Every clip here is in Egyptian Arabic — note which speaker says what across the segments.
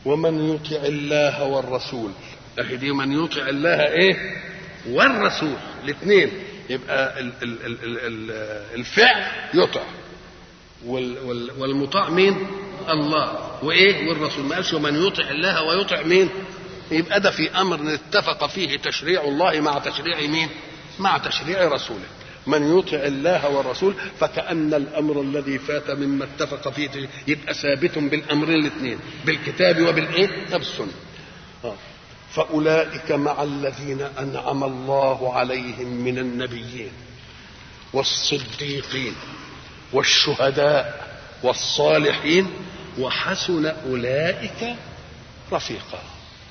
Speaker 1: ومن يطع الله والرسول اهي دي من يطع الله ايه والرسول الاثنين يبقى ال ال ال ال ال الفعل يطع وال وال والمطاع مين الله وايه والرسول ما قالش ومن يطع الله ويطع مين يبقى ده في امر اتفق فيه تشريع الله مع تشريع مين مع تشريع رسوله من يطع الله والرسول فكأن الأمر الذي فات مما اتفق فيه يبقى ثابت بالأمرين الاثنين بالكتاب وبالإيه؟ بالسنة. آه. فأولئك مع الذين أنعم الله عليهم من النبيين والصديقين والشهداء والصالحين وحسن أولئك رفيقا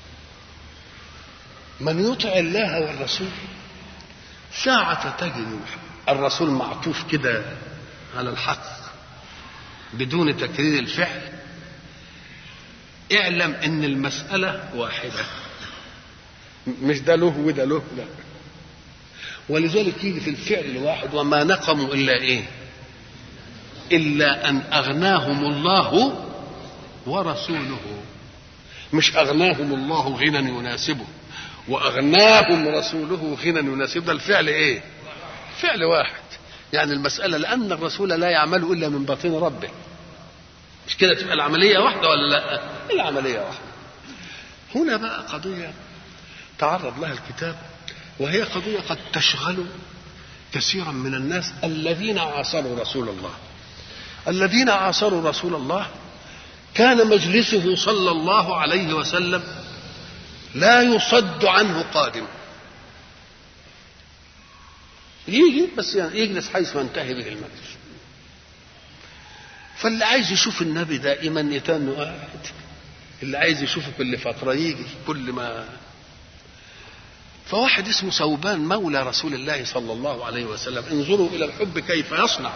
Speaker 1: من يطع الله والرسول ساعة تجد الرسول معطوف كده على الحق بدون تكرير الفعل اعلم ان المسألة واحدة مش ده له وده له لا ولذلك يجي في الفعل الواحد وما نقموا الا ايه الا ان اغناهم الله ورسوله مش اغناهم الله غنى يناسبه واغناهم رسوله غنى يناسب ده الفعل ايه فعل واحد يعني المساله لان الرسول لا يعمل الا من باطن ربه مش كده تبقى العمليه واحده ولا لا العمليه واحده هنا بقى قضيه تعرض لها الكتاب وهي قضيه قد تشغل كثيرا من الناس الذين عاصروا رسول الله الذين عاصروا رسول الله كان مجلسه صلى الله عليه وسلم لا يصد عنه قادم يجي بس يعني يجلس حيث ينتهي به المجلس فاللي عايز يشوف النبي دائما يتنه قاعد اللي عايز يشوفه كل فترة يجي كل ما فواحد اسمه ثوبان مولى رسول الله صلى الله عليه وسلم انظروا إلى الحب كيف يصنع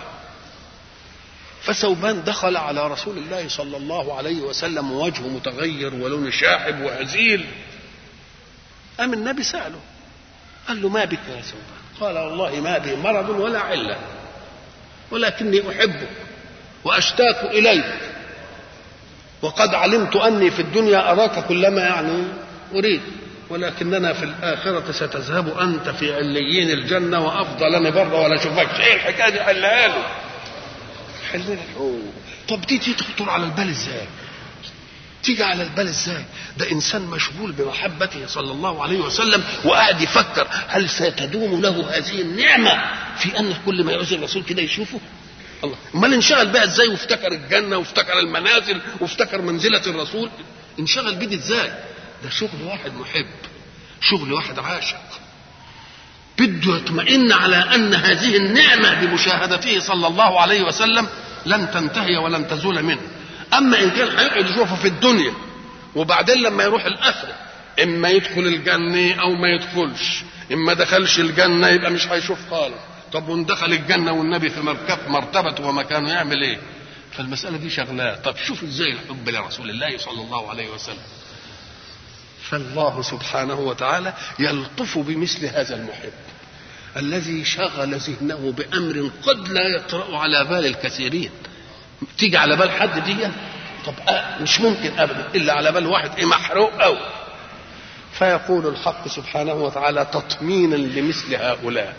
Speaker 1: فثوبان دخل على رسول الله صلى الله عليه وسلم ووجهه متغير ولون شاحب وهزيل أم النبي سأله قال له ما بك يا ثوبان قال والله ما بي مرض ولا علة ولكني أحبك وأشتاق إليك وقد علمت أني في الدنيا أراك كلما يعني أريد ولكننا في الآخرة ستذهب أنت في عليين الجنة وأفضل بره ولا أشوفك إيه الحكاية دي حلها له حلها له طب دي تخطر على البال إزاي؟ تيجي على البال ازاي ده انسان مشغول بمحبته صلى الله عليه وسلم وقاعد يفكر هل ستدوم له هذه النعمه في ان كل ما يعوز الرسول كده يشوفه الله امال انشغل بقى ازاي وافتكر الجنه وافتكر المنازل وافتكر منزله الرسول انشغل بيه ازاي ده شغل واحد محب شغل واحد عاشق بده يطمئن على ان هذه النعمه بمشاهدته صلى الله عليه وسلم لن تنتهي ولن تزول منه اما ان كان هيقعد يشوفه في الدنيا وبعدين لما يروح الاخره اما يدخل الجنه او ما يدخلش اما دخلش الجنه يبقى مش هيشوف خالص طب وان دخل الجنه والنبي في مركب مرتبته ومكانه يعمل ايه فالمساله دي شغلاه طب شوف ازاي الحب لرسول الله صلى الله عليه وسلم فالله سبحانه وتعالى يلطف بمثل هذا المحب الذي شغل ذهنه بامر قد لا يطرا على بال الكثيرين تيجي على بال حد دي طب آه مش ممكن ابدا الا على بال واحد ايه محروق قوي فيقول الحق سبحانه وتعالى تطمينا لمثل هؤلاء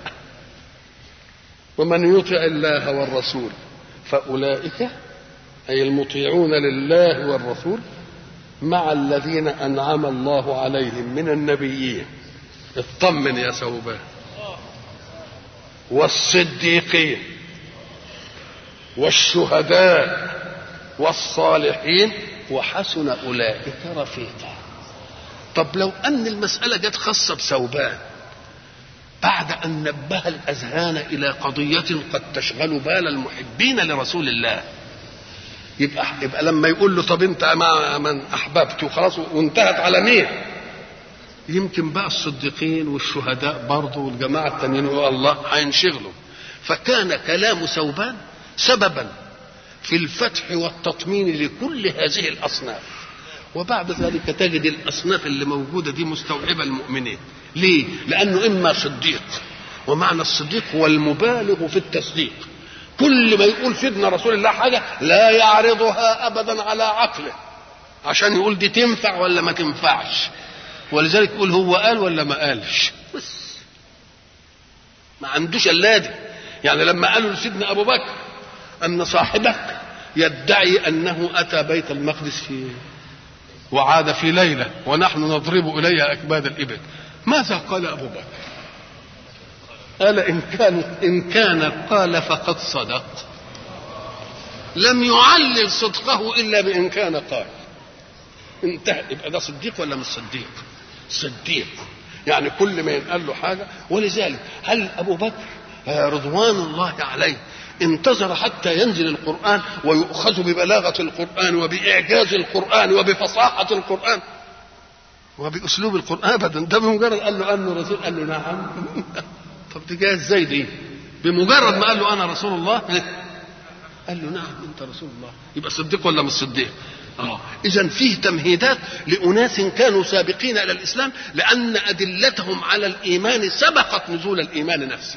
Speaker 1: ومن يطع الله والرسول فاولئك اي المطيعون لله والرسول مع الذين انعم الله عليهم من النبيين اطمن يا ثوبان والصديقين والشهداء والصالحين وحسن اولئك رفيقا طب لو ان المساله جت خاصه بثوبان بعد ان نبه الاذهان الى قضيه قد تشغل بال المحبين لرسول الله يبقى يبقى لما يقول له طب انت مع من احببت وخلاص وانتهت على مين؟ يمكن بقى الصديقين والشهداء برضه والجماعه التانيين الله هينشغلوا فكان كلام ثوبان سببا في الفتح والتطمين لكل هذه الاصناف وبعد ذلك تجد الاصناف اللي موجوده دي مستوعبه المؤمنين ليه لانه اما صديق ومعنى الصديق هو المبالغ في التصديق كل ما يقول سيدنا رسول الله حاجه لا يعرضها ابدا على عقله عشان يقول دي تنفع ولا ما تنفعش ولذلك يقول هو قال ولا ما قالش بس ما عندوش الا دي يعني لما قالوا لسيدنا ابو بكر ان صاحبك يدعي انه اتى بيت المقدس في وعاد في ليله ونحن نضرب اليها اكباد الابل ماذا قال ابو بكر قال ان كان ان كان قال فقد صدق لم يعلل صدقه الا بان كان قال انتهى يبقى ده صديق ولا مش صديق صديق يعني كل ما ينقال له حاجه ولذلك هل ابو بكر رضوان الله عليه انتظر حتى ينزل القرآن ويؤخذ ببلاغة القرآن وبإعجاز القرآن وبفصاحة القرآن وبأسلوب القرآن أبدا ده بمجرد قال له أنه رسول قال له نعم طب دي جايه ازاي دي؟ بمجرد ما قال له أنا رسول الله قال له نعم أنت رسول الله يبقى صديق ولا مش صديق؟ اه اذا فيه تمهيدات لاناس كانوا سابقين الى الاسلام لان ادلتهم على الايمان سبقت نزول الايمان نفسه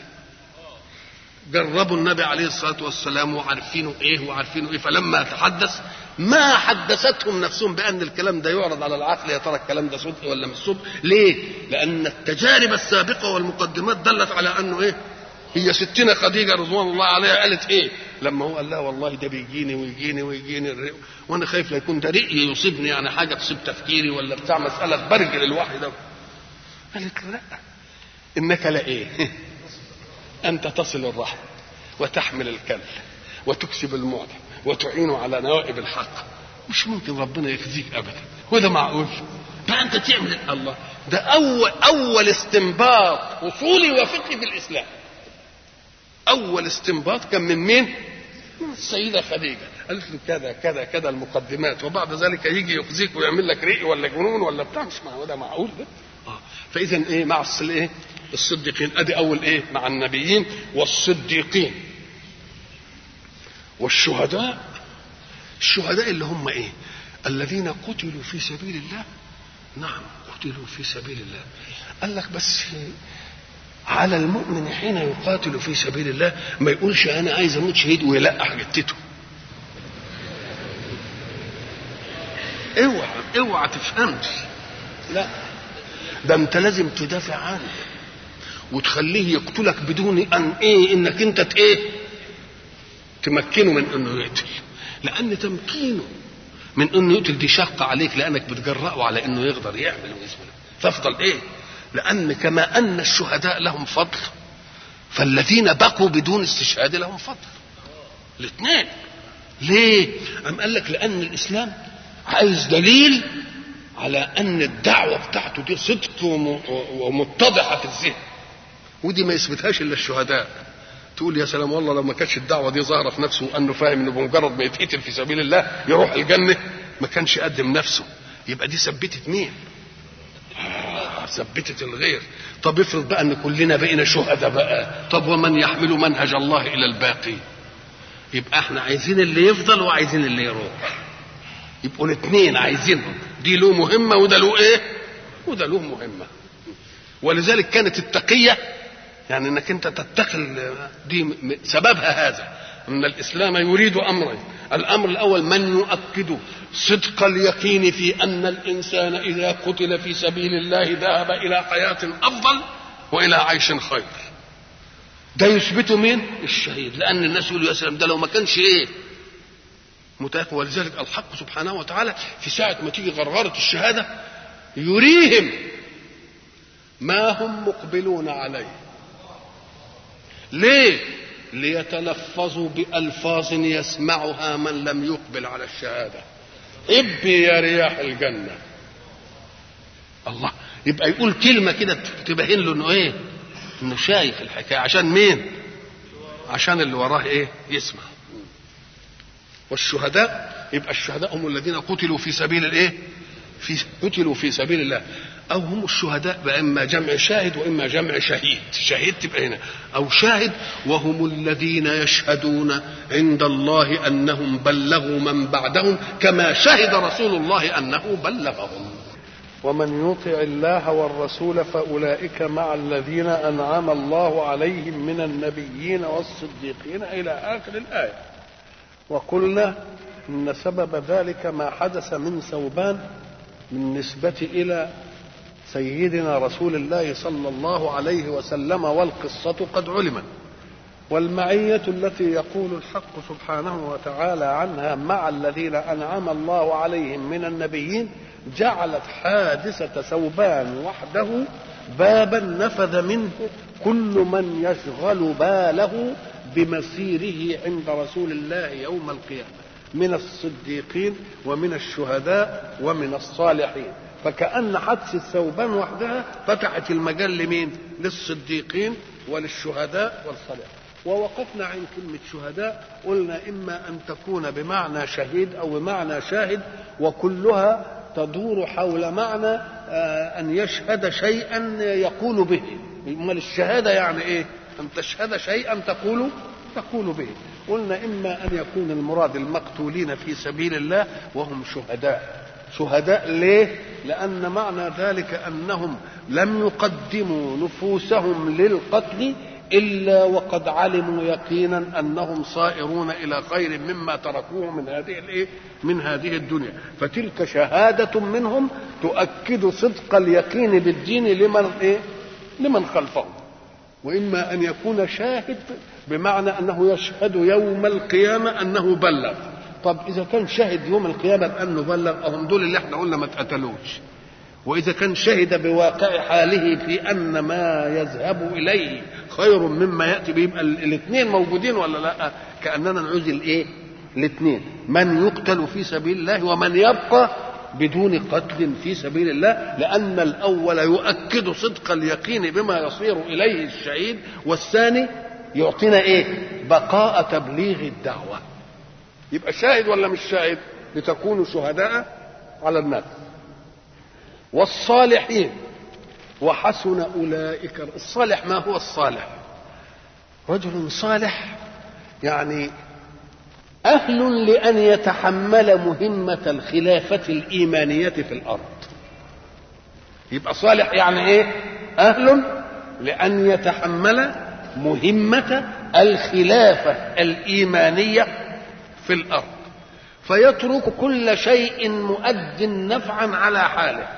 Speaker 1: جربوا النبي عليه الصلاه والسلام وعارفينه ايه وعارفينه ايه فلما تحدث ما حدثتهم نفسهم بان الكلام ده يعرض على العقل يا ترى الكلام ده صدق ولا مش صدق ليه لان التجارب السابقه والمقدمات دلت على انه ايه هي ستنا خديجه رضوان الله عليها قالت ايه لما هو قال لها والله ده بيجيني ويجيني ويجيني الرئ وانا خايف لا يكون ده رئي يصيبني يعني حاجه تصيب تفكيري ولا بتاع مساله برجل الوحي ده قالت له لا انك لا ايه انت تصل الرحم وتحمل الكل وتكسب المعدم وتعين على نوائب الحق مش ممكن ربنا يخزيك ابدا وده معقول بقى انت تعمل الله ده اول اول استنباط اصولي وفقهي في الاسلام اول استنباط كان من مين من السيدة خديجة قالت له كذا كذا كذا المقدمات وبعد ذلك يجي يخزيك ويعمل لك ريق ولا جنون ولا بتاع مش معقول ده معقول ده آه. فإذا إيه مع الايه الصديقين أدي أول إيه مع النبيين والصديقين والشهداء الشهداء اللي هم إيه الذين قتلوا في سبيل الله نعم قتلوا في سبيل الله قال لك بس على المؤمن حين يقاتل في سبيل الله ما يقولش انا عايز اموت شهيد ويلقح جتته اوعى اوعى تفهمش لا ده انت لازم تدافع عنه وتخليه يقتلك بدون ان ايه انك انت ايه تمكنه من انه يقتل لان تمكينه من انه يقتل دي شاقه عليك لانك بتجرأه على انه يقدر يعمل ويسمع تفضل ايه لأن كما أن الشهداء لهم فضل فالذين بقوا بدون استشهاد لهم فضل الاثنين ليه؟ أم قال لك لأن الإسلام عايز دليل على أن الدعوة بتاعته دي صدق ومتضحة في الذهن ودي ما يثبتهاش إلا الشهداء تقول يا سلام والله لو ما كانتش الدعوة دي ظاهرة في نفسه وأنه فاهم إنه بمجرد ما يتقتل في سبيل الله يروح الجنة ما كانش قدم نفسه يبقى دي ثبتت مين؟ ثبتت الغير طب افرض بقى ان كلنا بقينا شهداء بقى طب ومن يحمل منهج الله الى الباقي يبقى احنا عايزين اللي يفضل وعايزين اللي يروح يبقوا الاثنين عايزينهم دي له مهمه وده له ايه وده له مهمه ولذلك كانت التقيه يعني انك انت تتقي دي سببها هذا ان الاسلام يريد امرين الامر الاول من يؤكد صدق اليقين في ان الانسان اذا قتل في سبيل الله ذهب الى حياه افضل والى عيش خير ده يثبته مين الشهيد لان الناس يقولوا يا سلام ده لو ما كانش ايه متأكد ولذلك الحق سبحانه وتعالى في ساعة ما تيجي غرغرة الشهادة يريهم ما هم مقبلون عليه ليه ليتلفظوا بألفاظ يسمعها من لم يقبل على الشهادة ابي يا رياح الجنة الله يبقى يقول كلمة كده تبين له انه ايه انه شايف الحكاية عشان مين عشان اللي وراه ايه يسمع والشهداء يبقى الشهداء هم الذين قتلوا في سبيل الايه في قتلوا في سبيل الله او هم الشهداء باما جمع شاهد واما جمع شهيد شهيد تبقى هنا او شاهد وهم الذين يشهدون عند الله انهم بلغوا من بعدهم كما شهد رسول الله انه بلغهم ومن يطع الله والرسول فاولئك مع الذين انعم الله عليهم من النبيين والصديقين الى اخر الايه وقلنا ان سبب ذلك ما حدث من ثوبان بالنسبه الى سيدنا رسول الله صلى الله عليه وسلم والقصه قد علمت والمعيه التي يقول الحق سبحانه وتعالى عنها مع الذين انعم الله عليهم من النبيين جعلت حادثه ثوبان وحده بابا نفذ منه كل من يشغل باله بمسيره عند رسول الله يوم القيامه من الصديقين ومن الشهداء ومن الصالحين فكأن حدث الثوبان وحدها فتحت المجال لمين؟ للصديقين وللشهداء والصالحين ووقفنا عن كلمة شهداء قلنا إما أن تكون بمعنى شهيد أو بمعنى شاهد وكلها تدور حول معنى أن يشهد شيئا يقول به أمال الشهادة يعني إيه؟ أن تشهد شيئا تقول تقول به قلنا إما أن يكون المراد المقتولين في سبيل الله وهم شهداء شهداء ليه؟ لأن معنى ذلك أنهم لم يقدموا نفوسهم للقتل إلا وقد علموا يقينا أنهم صائرون إلى خير مما تركوه من هذه الإيه؟ من هذه الدنيا، فتلك شهادة منهم تؤكد صدق اليقين بالدين لمن إيه؟ لمن خلفهم. وإما أن يكون شاهد بمعنى أنه يشهد يوم القيامة أنه بلغ. طب إذا كان شهد يوم القيامة بأنه بلغ أهم دول اللي احنا قلنا ما اتقتلوش. وإذا كان شهد بواقع حاله في أن ما يذهب إليه خير مما يأتي به يبقى الاثنين موجودين ولا لا؟ كأننا نعوز الإيه؟ الاثنين من يقتل في سبيل الله ومن يبقى بدون قتل في سبيل الله لأن الأول يؤكد صدق اليقين بما يصير إليه الشهيد والثاني يعطينا إيه؟ بقاء تبليغ الدعوة يبقى شاهد ولا مش شاهد؟ لتكونوا شهداء على الناس والصالحين وحسن أولئك الصالح ما هو الصالح رجل صالح يعني أهل لأن يتحمل مهمة الخلافة الإيمانية في الأرض يبقى صالح يعني إيه أهل لأن يتحمل مهمة الخلافة الإيمانية في الأرض فيترك كل شيء مؤد نفعا على حاله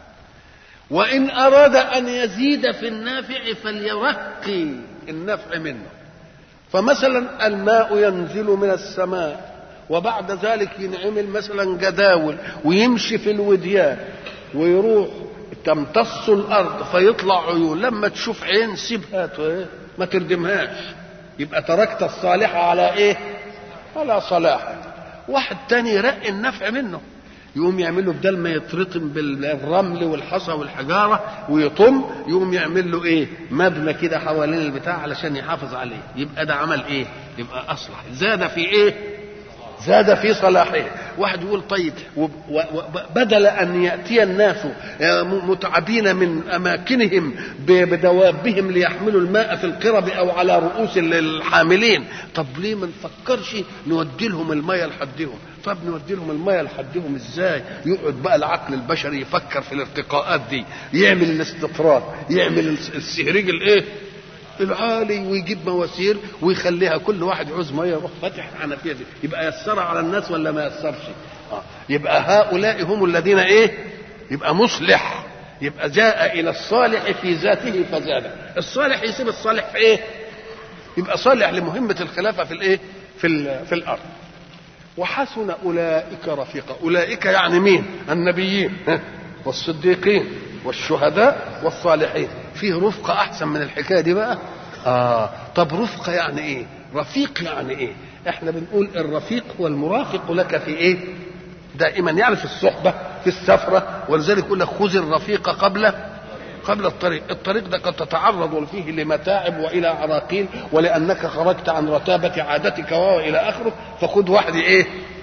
Speaker 1: وإن أراد أن يزيد في النافع فليرقي النفع منه فمثلا الماء ينزل من السماء وبعد ذلك ينعمل مثلا جداول ويمشي في الوديان ويروح تمتص الارض فيطلع عيون لما تشوف عين سيبها ما تردمهاش يبقى تركت الصالح على ايه على صلاح واحد تاني يرقي النفع منه يقوم يعمل له بدل ما يترطم بالرمل والحصى والحجاره ويطم يقوم يعمل له ايه؟ مبنى كده حوالين البتاع علشان يحافظ عليه، يبقى ده عمل ايه؟ يبقى اصلح، زاد في ايه؟ زاد في صلاحه، واحد يقول طيب بدل ان ياتي الناس متعبين من اماكنهم بدوابهم ليحملوا الماء في القرب او على رؤوس الحاملين، طب ليه ما نفكرش نودي لهم الميه لحدهم؟ طب نودي لهم الميه لحدهم ازاي؟ يقعد بقى العقل البشري يفكر في الارتقاءات دي، يعمل الاستطراد، يعمل السهريج الايه؟ العالي ويجيب مواسير ويخليها كل واحد يعوز ميه يروح فاتح الحنفيه دي يبقى يسرها على الناس ولا ما يسرش؟ آه. يبقى هؤلاء هم الذين ايه؟ يبقى مصلح يبقى جاء الى الصالح في ذاته فزاد الصالح يسيب الصالح في ايه؟ يبقى صالح لمهمه الخلافه في الايه؟ في في الارض وحسن اولئك رفيقا اولئك يعني مين النبيين والصديقين والشهداء والصالحين فيه رفقة أحسن من الحكاية دي بقى آه طب رفقة يعني إيه رفيق يعني إيه إحنا بنقول الرفيق هو المرافق لك في إيه دائما يعني في الصحبة في السفرة ولذلك يقول لك خذ الرفيق قبل قبل الطريق الطريق ده قد تتعرض فيه لمتاعب والى عراقيل ولانك خرجت عن رتابه عادتك والى اخره فخذ واحد ايه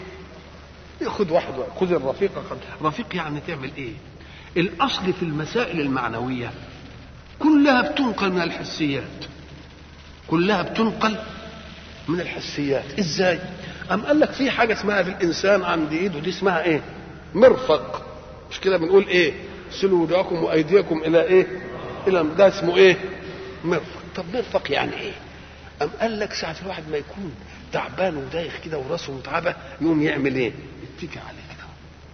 Speaker 1: خذ واحد خذ الرفيق قبل رفيق يعني تعمل ايه الاصل في المسائل المعنويه كلها بتنقل من الحسيات كلها بتنقل من الحسيات ازاي ام قال لك في حاجه اسمها في الانسان عند ايده دي اسمها ايه مرفق مش كده بنقول ايه سلوا وجوهكم وايديكم الى ايه الى ده اسمه ايه مرفق طب مرفق يعني ايه ام قال لك ساعه الواحد ما يكون تعبان ودايخ كده وراسه متعبه يقوم يعمل ايه؟ يتكي عليه كده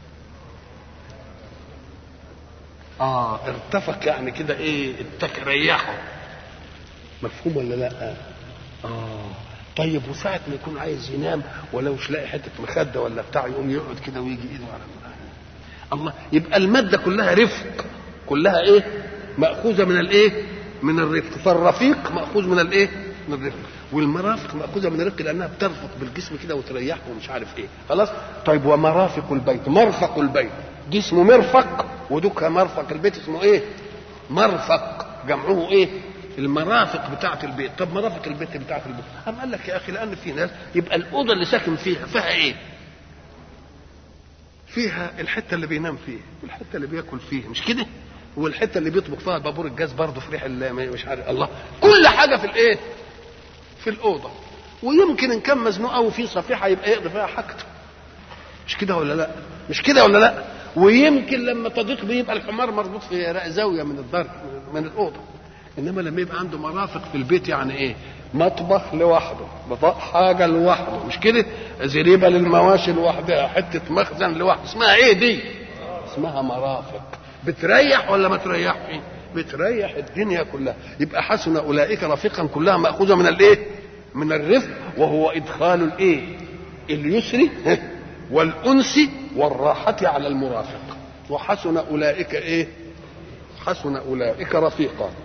Speaker 1: اه ارتفق يعني كده ايه اتك ريحه مفهوم ولا لا؟ اه طيب وساعة ما يكون عايز ينام ولو مش لاقي حتة مخدة ولا بتاع يقوم يقعد كده ويجي ايده على الله يبقى المادة كلها رفق كلها ايه؟ مأخوذة من الايه؟ من الرفق فالرفيق مأخوذ من الايه؟ من الرفق والمرافق مأخوذة من الرفق لأنها بترفق بالجسم كده وتريحه ومش عارف ايه خلاص؟ طيب ومرافق البيت مرفق البيت دي اسمه مرفق ودك مرفق البيت اسمه ايه؟ مرفق جمعه ايه؟ المرافق بتاعة البيت طب مرافق البيت بتاعة البيت أم قال لك يا أخي لأن في ناس يبقى الأوضة اللي ساكن فيها فيها إيه فيها الحتة اللي بينام فيها والحتة اللي بياكل فيها مش كده والحتة اللي بيطبخ فيها بابور الجاز برضه في ريح مش عارف الله كل حاجة في الإيه في الأوضة ويمكن إن كان مزنوق أو في صفيحة يبقى يقضي فيها حاجته مش كده ولا لا مش كده ولا لا ويمكن لما تضيق بيبقى الحمار مربوط في زاوية من الدار من الأوضة انما لما يبقى عنده مرافق في البيت يعني ايه مطبخ لوحده بطاق حاجه لوحده مش كده زريبه للمواشي لوحدها حته مخزن لوحده اسمها ايه دي اسمها مرافق بتريح ولا ما تريحش بتريح الدنيا كلها يبقى حسن اولئك رفيقا كلها ماخوذه من الايه من الرفق وهو ادخال الايه اليسر والانس والراحه على المرافق وحسن اولئك ايه حسن اولئك رفيقا